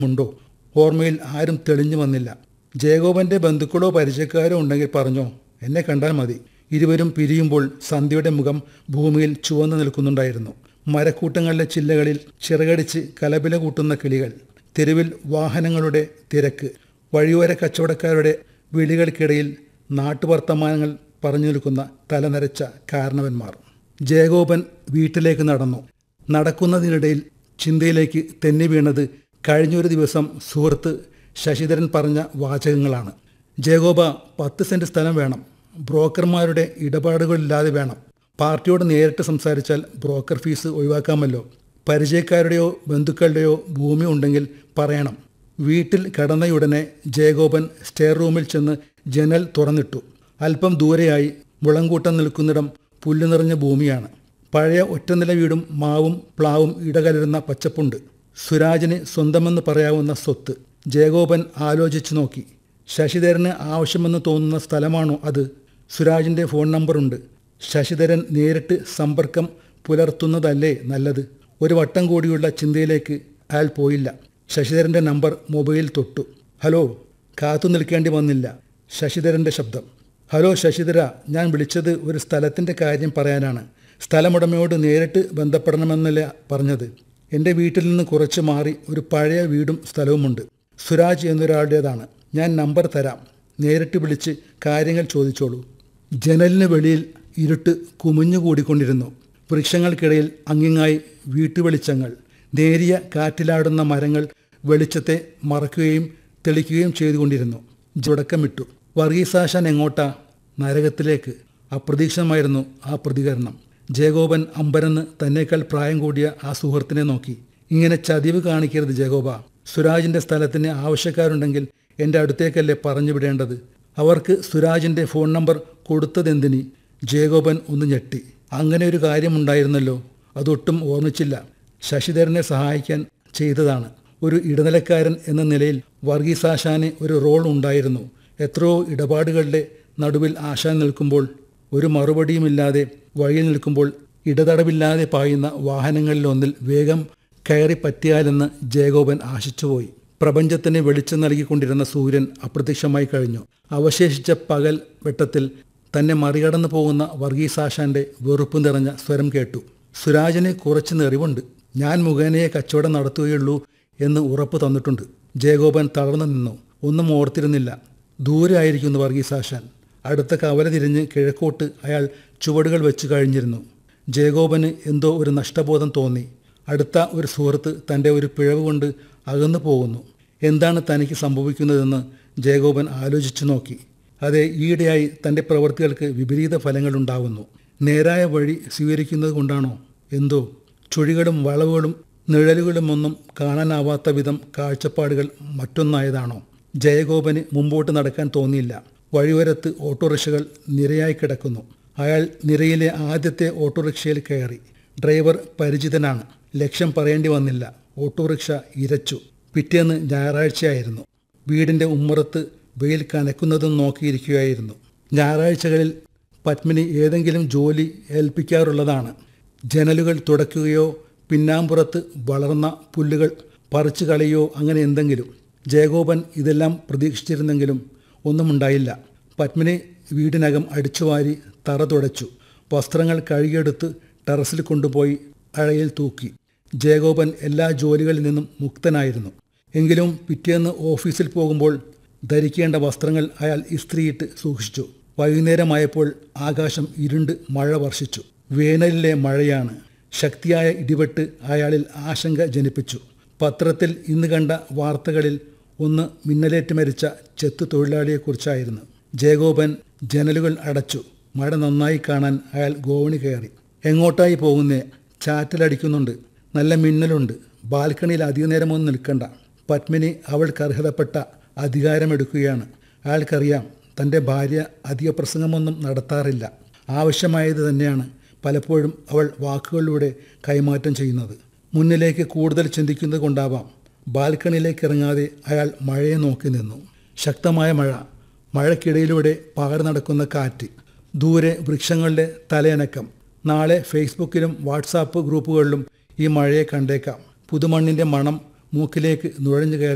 ഉണ്ടോ ഓർമ്മയിൽ ആരും തെളിഞ്ഞു വന്നില്ല ജേകോബന്റെ ബന്ധുക്കളോ പരിചയക്കാരോ ഉണ്ടെങ്കിൽ പറഞ്ഞോ എന്നെ കണ്ടാൽ മതി ഇരുവരും പിരിയുമ്പോൾ സന്ധ്യയുടെ മുഖം ഭൂമിയിൽ ചുവന്നു നിൽക്കുന്നുണ്ടായിരുന്നു മരക്കൂട്ടങ്ങളിലെ ചില്ലകളിൽ ചിറകടിച്ച് കലപില കൂട്ടുന്ന കിളികൾ തെരുവിൽ വാഹനങ്ങളുടെ തിരക്ക് വഴിയോര കച്ചവടക്കാരുടെ വിളികൾക്കിടയിൽ നാട്ടുവർത്തമാനങ്ങൾ പറഞ്ഞു നിൽക്കുന്ന തലനരച്ച കാരണവന്മാർ ജയഗോപൻ വീട്ടിലേക്ക് നടന്നു നടക്കുന്നതിനിടയിൽ ചിന്തയിലേക്ക് തെന്നി വീണത് കഴിഞ്ഞൊരു ദിവസം സുഹൃത്ത് ശശിധരൻ പറഞ്ഞ വാചകങ്ങളാണ് ജയഗോപ പത്ത് സെന്റ് സ്ഥലം വേണം ബ്രോക്കർമാരുടെ ഇടപാടുകളില്ലാതെ വേണം പാർട്ടിയോട് നേരിട്ട് സംസാരിച്ചാൽ ബ്രോക്കർ ഫീസ് ഒഴിവാക്കാമല്ലോ പരിചയക്കാരുടെയോ ബന്ധുക്കളുടെയോ ഭൂമി ഉണ്ടെങ്കിൽ പറയണം വീട്ടിൽ കടന്നയുടനെ ജയഗോപൻ സ്റ്റെയർ റൂമിൽ ചെന്ന് ജനൽ തുറന്നിട്ടു അല്പം ദൂരെയായി മുളങ്കൂട്ടം നിൽക്കുന്നിടം പുല്ലു നിറഞ്ഞ ഭൂമിയാണ് പഴയ ഒറ്റനില വീടും മാവും പ്ലാവും ഇടകലരുന്ന പച്ചപ്പുണ്ട് സുരാജിന് സ്വന്തമെന്ന് പറയാവുന്ന സ്വത്ത് ജയഗോപൻ ആലോചിച്ചു നോക്കി ശശിധരന് ആവശ്യമെന്ന് തോന്നുന്ന സ്ഥലമാണോ അത് സുരാജിൻ്റെ ഫോൺ നമ്പറുണ്ട് ശശിധരൻ നേരിട്ട് സമ്പർക്കം പുലർത്തുന്നതല്ലേ നല്ലത് ഒരു വട്ടം കൂടിയുള്ള ചിന്തയിലേക്ക് അയാൾ പോയില്ല ശശിധരൻ്റെ നമ്പർ മൊബൈൽ തൊട്ടു ഹലോ കാത്തു നിൽക്കേണ്ടി വന്നില്ല ശശിധരൻ്റെ ശബ്ദം ഹലോ ശശിധര ഞാൻ വിളിച്ചത് ഒരു സ്ഥലത്തിൻ്റെ കാര്യം പറയാനാണ് സ്ഥലമുടമയോട് നേരിട്ട് ബന്ധപ്പെടണമെന്നല്ല പറഞ്ഞത് എൻ്റെ വീട്ടിൽ നിന്ന് കുറച്ച് മാറി ഒരു പഴയ വീടും സ്ഥലവുമുണ്ട് സുരാജ് എന്നൊരാളുടേതാണ് ഞാൻ നമ്പർ തരാം നേരിട്ട് വിളിച്ച് കാര്യങ്ങൾ ചോദിച്ചോളൂ ജനലിന് വെളിയിൽ ഇരുട്ട് കുമിഞ്ഞുകൂടിക്കൊണ്ടിരുന്നു വൃക്ഷങ്ങൾക്കിടയിൽ അങ്ങിങ്ങായി വീട്ടുവെളിച്ചങ്ങൾ നേരിയ കാറ്റിലാടുന്ന മരങ്ങൾ വെളിച്ചത്തെ മറക്കുകയും തെളിക്കുകയും ചെയ്തുകൊണ്ടിരുന്നു ജുടക്കമിട്ടു വർഗീസാശാൻ എങ്ങോട്ടാ നരകത്തിലേക്ക് അപ്രതീക്ഷിതമായിരുന്നു ആ പ്രതികരണം ജയഗോപൻ അമ്പരന്ന് തന്നേക്കാൾ പ്രായം കൂടിയ ആ സുഹൃത്തിനെ നോക്കി ഇങ്ങനെ ചതിവ് കാണിക്കരുത് ജയഗോപ സുരാജിന്റെ സ്ഥലത്തിന് ആവശ്യക്കാരുണ്ടെങ്കിൽ എൻ്റെ അടുത്തേക്കല്ലേ പറഞ്ഞു വിടേണ്ടത് അവർക്ക് സുരാജിന്റെ ഫോൺ നമ്പർ കൊടുത്തതെന്തിനി ജയഗോപൻ ഒന്ന് ഞെട്ടി അങ്ങനെ ഒരു കാര്യമുണ്ടായിരുന്നല്ലോ അതൊട്ടും ഓർമ്മിച്ചില്ല ശശിധരനെ സഹായിക്കാൻ ചെയ്തതാണ് ഒരു ഇടനിലക്കാരൻ എന്ന നിലയിൽ വർഗീസാശാന് ഒരു റോൾ ഉണ്ടായിരുന്നു എത്രയോ ഇടപാടുകളുടെ നടുവിൽ ആശാൻ നിൽക്കുമ്പോൾ ഒരു മറുപടിയുമില്ലാതെ വഴിയിൽ നിൽക്കുമ്പോൾ ഇടതടവില്ലാതെ പായുന്ന വാഹനങ്ങളിലൊന്നിൽ വേഗം കയറി പറ്റിയാലെന്ന് ജയഗോപൻ ആശിച്ചുപോയി പ്രപഞ്ചത്തിന് വെളിച്ചം നൽകിക്കൊണ്ടിരുന്ന സൂര്യൻ അപ്രത്യക്ഷമായി കഴിഞ്ഞു അവശേഷിച്ച പകൽ വെട്ടത്തിൽ തന്നെ മറികടന്നു പോകുന്ന വർഗീസാശാന്റെ വെറുപ്പ് നിറഞ്ഞ സ്വരം കേട്ടു സുരാജിന് കുറച്ച് നെറിവുണ്ട് ഞാൻ മുഖേനയെ കച്ചവടം നടത്തുകയുള്ളൂ എന്ന് ഉറപ്പ് തന്നിട്ടുണ്ട് ജയഗോപൻ തളർന്നു നിന്നു ഒന്നും ഓർത്തിരുന്നില്ല ദൂരെ ആയിരിക്കുന്നു വർഗീസാശാൻ അടുത്ത കവല തിരിഞ്ഞ് കിഴക്കോട്ട് അയാൾ ചുവടുകൾ വെച്ച് കഴിഞ്ഞിരുന്നു ജയഗോപന് എന്തോ ഒരു നഷ്ടബോധം തോന്നി അടുത്ത ഒരു സുഹൃത്ത് തൻ്റെ ഒരു പിഴവ് കൊണ്ട് അകന്നു പോകുന്നു എന്താണ് തനിക്ക് സംഭവിക്കുന്നതെന്ന് ജയഗോപൻ ആലോചിച്ചു നോക്കി അതെ ഈയിടെയായി തൻ്റെ പ്രവൃത്തികൾക്ക് വിപരീത ഫലങ്ങളുണ്ടാവുന്നു നേരായ വഴി സ്വീകരിക്കുന്നത് കൊണ്ടാണോ എന്തോ ചുഴികളും വളവുകളും നിഴലുകളും ഒന്നും കാണാനാവാത്ത വിധം കാഴ്ചപ്പാടുകൾ മറ്റൊന്നായതാണോ ജയഗോപന് മുമ്പോട്ട് നടക്കാൻ തോന്നിയില്ല വഴിയോരത്ത് ഓട്ടോറിക്ഷകൾ നിരയായി കിടക്കുന്നു അയാൾ നിരയിലെ ആദ്യത്തെ ഓട്ടോറിക്ഷയിൽ കയറി ഡ്രൈവർ പരിചിതനാണ് ലക്ഷ്യം പറയേണ്ടി വന്നില്ല ഓട്ടോറിക്ഷ ഇരച്ചു പിറ്റേന്ന് ഞായറാഴ്ചയായിരുന്നു വീടിൻ്റെ ഉമ്മറത്ത് വെയിൽ കനക്കുന്നതും നോക്കിയിരിക്കുകയായിരുന്നു ഞായറാഴ്ചകളിൽ പത്മിനി ഏതെങ്കിലും ജോലി ഏൽപ്പിക്കാറുള്ളതാണ് ജനലുകൾ തുടയ്ക്കുകയോ പിന്നാമ്പുറത്ത് വളർന്ന പുല്ലുകൾ പറിച്ചു കളയോ അങ്ങനെ എന്തെങ്കിലും ജയഗോപൻ ഇതെല്ലാം പ്രതീക്ഷിച്ചിരുന്നെങ്കിലും ഒന്നും ഉണ്ടായില്ല പത്മിനി വീടിനകം അടിച്ചുവാരി തറ തുടച്ചു വസ്ത്രങ്ങൾ കഴുകിയെടുത്ത് ടെറസിൽ കൊണ്ടുപോയി അഴയിൽ തൂക്കി ജയഗോപൻ എല്ലാ ജോലികളിൽ നിന്നും മുക്തനായിരുന്നു എങ്കിലും പിറ്റേന്ന് ഓഫീസിൽ പോകുമ്പോൾ ധരിക്കേണ്ട വസ്ത്രങ്ങൾ അയാൾ ഇസ്ത്രീയിട്ട് സൂക്ഷിച്ചു വൈകുന്നേരമായപ്പോൾ ആകാശം ഇരുണ്ട് മഴ വർഷിച്ചു വേനലിലെ മഴയാണ് ശക്തിയായ ഇടിവെട്ട് അയാളിൽ ആശങ്ക ജനിപ്പിച്ചു പത്രത്തിൽ ഇന്ന് കണ്ട വാർത്തകളിൽ ഒന്ന് മിന്നലേറ്റ് മരിച്ച ചെത്തു തൊഴിലാളിയെക്കുറിച്ചായിരുന്നു ജയഗോപൻ ജനലുകൾ അടച്ചു മഴ നന്നായി കാണാൻ അയാൾ ഗോവണി കയറി എങ്ങോട്ടായി പോകുന്നേ ചാറ്റലടിക്കുന്നുണ്ട് നല്ല മിന്നലുണ്ട് ബാൽക്കണിയിൽ അധിക നേരമൊന്നും നിൽക്കണ്ട പത്മിനി അവൾക്ക് അർഹതപ്പെട്ട അധികാരമെടുക്കുകയാണ് അയാൾക്കറിയാം തൻ്റെ ഭാര്യ അധിക പ്രസംഗമൊന്നും നടത്താറില്ല ആവശ്യമായത് തന്നെയാണ് പലപ്പോഴും അവൾ വാക്കുകളിലൂടെ കൈമാറ്റം ചെയ്യുന്നത് മുന്നിലേക്ക് കൂടുതൽ ചിന്തിക്കുന്നത് കൊണ്ടാവാം ബാൽക്കണിയിലേക്ക് ഇറങ്ങാതെ അയാൾ മഴയെ നോക്കി നിന്നു ശക്തമായ മഴ മഴയ്ക്കിടയിലൂടെ പാറി നടക്കുന്ന കാറ്റ് ദൂരെ വൃക്ഷങ്ങളുടെ തലയനക്കം നാളെ ഫേസ്ബുക്കിലും വാട്സാപ്പ് ഗ്രൂപ്പുകളിലും ഈ മഴയെ കണ്ടേക്കാം പുതുമണ്ണിൻ്റെ മണം മൂക്കിലേക്ക് നുഴഞ്ഞു കയറി